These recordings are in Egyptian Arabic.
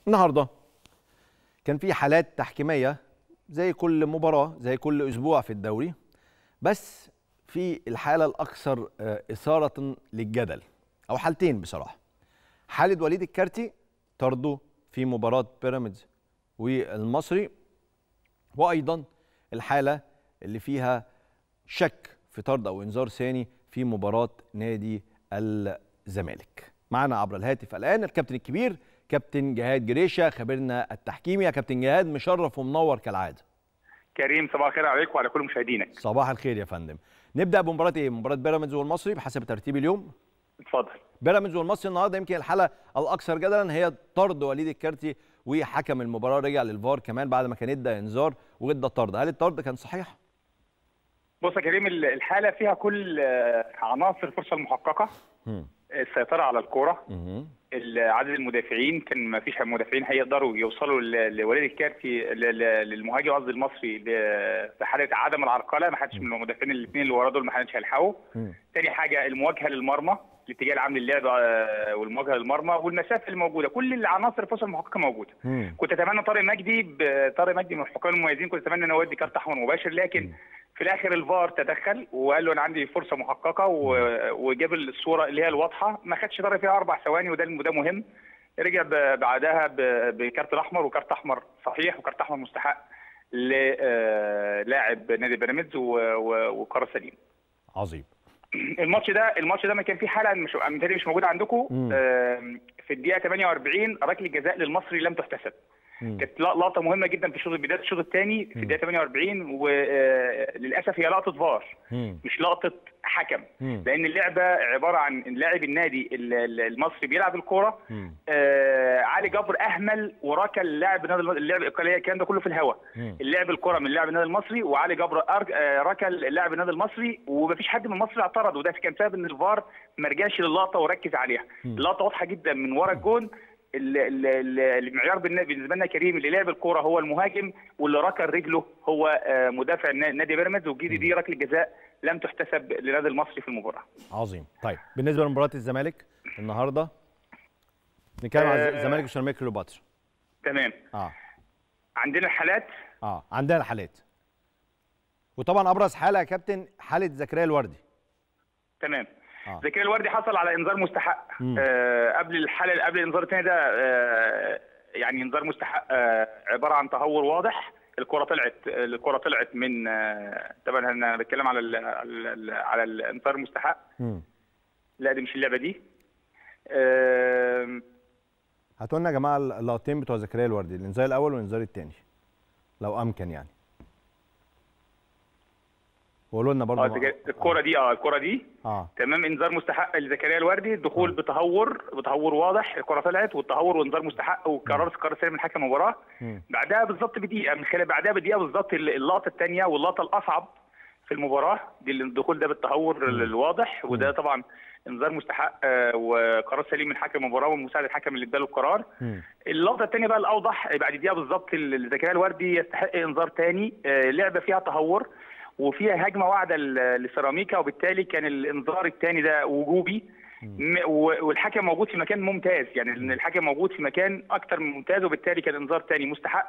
النهارده كان في حالات تحكيميه زي كل مباراه زي كل اسبوع في الدوري بس في الحاله الاكثر آه، اثاره للجدل او حالتين بصراحه حاله وليد الكارتي طرده في مباراه بيراميدز والمصري وايضا الحاله اللي فيها شك في طرد او انذار ثاني في مباراه نادي الزمالك معنا عبر الهاتف الان الكابتن الكبير كابتن جهاد جريشه خبيرنا التحكيمي يا كابتن جهاد مشرف ومنور كالعاده كريم صباح الخير عليك وعلى كل مشاهدينك صباح الخير يا فندم نبدا بمباراه ايه مباراه بيراميدز والمصري بحسب ترتيب اليوم اتفضل بيراميدز والمصري النهارده يمكن الحاله الاكثر جدلا هي طرد وليد الكارتي وحكم المباراه رجع للفار كمان بعد ما كان ادى انذار وادى طرد هل الطرد كان صحيح بص يا كريم الحاله فيها كل آه، عناصر الفرصه المحققه مم. السيطره على الكوره مهم. عدد المدافعين كان ما فيش مدافعين هيقدروا يوصلوا ل- لوليد الكارتي ل- ل- للمهاجم قصدي المصري ل- في حاله عدم العرقله ما حدش من المدافعين الاثنين اللي ورا دول ما حدش هيلحقوا مم. تاني حاجه المواجهه للمرمى الاتجاه العام للعب آه، والمواجهه للمرمى والمسافه اللي موجوده كل العناصر الفرصه المحققه موجوده مم. كنت اتمنى طارق مجدي ب- طارق مجدي من الحكام المميزين كنت اتمنى انه يودي كارت احمر مباشر لكن في الاخر الفار تدخل وقال له انا عندي فرصه محققه و- وجاب الصوره اللي هي الواضحه ما خدش طارق فيها اربع ثواني وده وده مهم رجع ب- بعدها ب- بكارت الاحمر وكارت احمر صحيح وكارت احمر مستحق للاعب نادي بيراميدز و- و- وقرار سليم عظيم الماتش ده الماتش ده ما كان فيه حاله مش متهيألي مش موجوده عندكم مم. آم، في الدقيقه 48 ركله جزاء للمصري لم تحتسب مم. كانت لا- لقطه مهمه جدا في الشوط بدايه الشوط الثاني في الدقيقه 48 وللاسف هي لقطه فار مم. مش لقطه حكم مم. لان اللعبه عباره عن لاعب النادي ال- ال- المصري بيلعب الكوره مم. آه علي جبر اهمل وركل اللاعب النادي الم- اللعب الاقليه الكلام ده كله في الهواء مم. اللعب الكره من لاعب النادي المصري وعلي جبر أرج... آه ركل اللاعب النادي المصري ومفيش حد من المصري اعترض وده كان سبب ان الفار ما رجعش للقطه وركز عليها اللقطه واضحه جدا من ورا الجون ال- ال- ال- المعيار بالن- بالنسبه لنا كريم اللي لعب الكوره هو المهاجم واللي ركل رجله هو آه، مدافع النا- نادي بيراميدز وجدي دي ركله جزاء لم تحتسب للنادي المصري في المباراه عظيم طيب بالنسبه لمباراه الزمالك النهارده نتكلم على آه. الزمالك وسيراميكا كليوباترا تمام اه عندنا الحالات اه عندنا الحالات وطبعا ابرز حاله يا كابتن حاله زكريا الوردي تمام آه. زكريا الوردي حصل على انذار مستحق مم. آه قبل الحاله قبل الانذار الثاني ده آه يعني انذار مستحق آه عباره عن تهور واضح الكره طلعت الكره طلعت من آه طبعا انا بتكلم على ال على, ال على الانذار المستحق مم. لا دي مش اللعبه دي آه هاتوا لنا يا جماعه اللقطتين بتوع زكريا الوردي الانذار الاول والانذار الثاني لو امكن يعني وقولوا لنا برضه آه، زك- الكره دي اه الكره دي اه تمام انذار مستحق لزكريا الوردي الدخول بتهور بتهور واضح الكره طلعت والتهور وانذار مستحق وقرار قرار سليم من حكم المباراه مم. بعدها بالظبط بدقيقه من خلال بعدها بدقيقه بالظبط اللقطه الثانيه واللقطه الاصعب في المباراه دي اللي الدخول ده بالتهور الواضح وده طبعا انذار مستحق آه، وقرار سليم من حكم المباراه ومساعد الحكم اللي اداله القرار مم. اللقطه الثانيه بقى الاوضح بعد دقيقه بالظبط ل- زكريا الوردي يستحق انذار ثاني لعبه فيها تهور وفيها هجمه واعده ل- لسيراميكا وبالتالي كان الانذار الثاني ده وجوبي م- و- والحكم موجود في مكان ممتاز يعني ان الحكم موجود في مكان اكتر من ممتاز وبالتالي كان انذار ثاني مستحق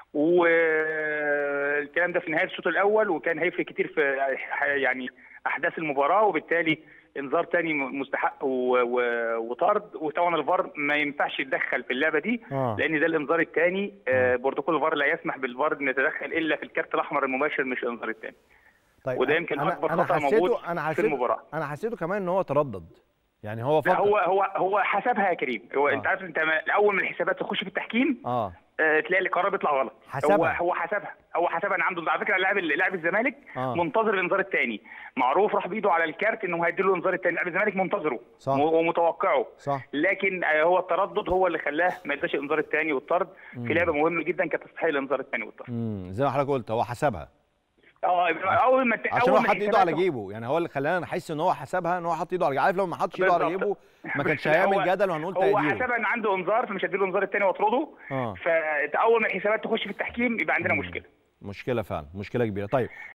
والكلام ده في نهايه الشوط الاول وكان هيفرق كتير في ح- يعني احداث المباراه وبالتالي انذار تاني م- مستحق و- و- وطرد وطبعا الفار ما ينفعش يتدخل في اللعبه دي آه. لان ده الانذار الثاني بروتوكول الفار لا يسمح بالفار انه يتدخل الا في الكارت الاحمر المباشر مش الانذار الثاني طيب وده يمكن أنا- أكبر أنا خطأ حسيته- موجود انا في حسيته المباراة. انا حسيته كمان ان هو تردد يعني هو لا فكر هو هو هو حسبها يا كريم هو آه. انت عارف انت ما- اول من الحسابات تخش في التحكيم اه آه، تلاقي القرار بيطلع غلط حسبها. هو هو حسبها هو حسبها ان عنده على فكره لاعب لاعب الزمالك آه. منتظر الانذار الثاني معروف راح بايده على الكارت انه هيدي له الانذار الثاني لاعب الزمالك منتظره صح. م- ومتوقعه صح لكن آه، هو التردد هو اللي خلاه ما يداش الانذار الثاني والطرد في لعبه مهمه جدا كانت تستحق الانذار الثاني والطرد امم زي ما حضرتك قلت هو حسبها اه اول ما ت- عشان هو اول ما حط ايده على الحسابات- جيبه يعني هو اللي خلانا نحس ان هو حسبها ان هو حط ايده على جيبه عارف لو ما حطش ايده على بالظبط. جيبه ما كانش بس هيعمل هو- جدل وهنقول هو تقديره حسبها ان عنده انذار فمش هديله الانذار الثاني واطرده اه فاول ما الحسابات تخش في التحكيم يبقى عندنا مم. مشكله مشكله فعلا مشكله كبيره طيب